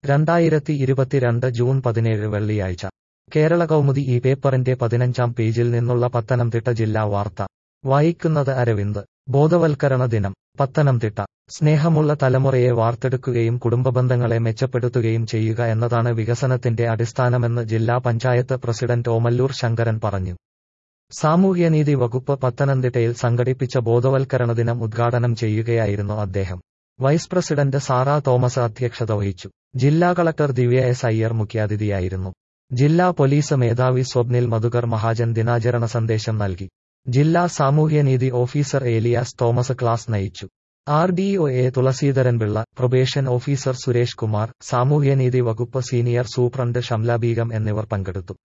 രണ്ടായിരത്തി ഇരുപത്തിരണ്ട് ജൂൺ പതിനേഴ് വെള്ളിയാഴ്ച കേരള കൗമുദി ഈ പേപ്പറിന്റെ പതിനഞ്ചാം പേജിൽ നിന്നുള്ള പത്തനംതിട്ട ജില്ലാ വാർത്ത വായിക്കുന്നത് അരവിന്ദ് ബോധവൽക്കരണ ദിനം പത്തനംതിട്ട സ്നേഹമുള്ള തലമുറയെ വാർത്തെടുക്കുകയും കുടുംബബന്ധങ്ങളെ മെച്ചപ്പെടുത്തുകയും ചെയ്യുക എന്നതാണ് വികസനത്തിന്റെ അടിസ്ഥാനമെന്ന് ജില്ലാ പഞ്ചായത്ത് പ്രസിഡന്റ് ഓമല്ലൂർ ശങ്കരൻ പറഞ്ഞു സാമൂഹ്യനീതി വകുപ്പ് പത്തനംതിട്ടയിൽ സംഘടിപ്പിച്ച ബോധവൽക്കരണ ദിനം ഉദ്ഘാടനം ചെയ്യുകയായിരുന്നു അദ്ദേഹം വൈസ് പ്രസിഡന്റ് സാറാ തോമസ് അധ്യക്ഷത വഹിച്ചു ജില്ലാ കളക്ടർ ദിവ്യ എസ് അയ്യർ മുഖ്യാതിഥിയായിരുന്നു ജില്ലാ പോലീസ് മേധാവി സ്വപ്നിൽ മധുകർ മഹാജൻ ദിനാചരണ സന്ദേശം നൽകി ജില്ലാ സാമൂഹ്യനീതി ഓഫീസർ ഏലിയാസ് തോമസ് ക്ലാസ് നയിച്ചു R D O A Thulaseedharan Pillai probation officer Suresh Kumar സാമൂഹ്യനീതി വകുപ്പ് സീനിയർ സൂപ്രണ്ട് ഷംല ബീഗം എന്നിവർ പങ്കെടുത്തു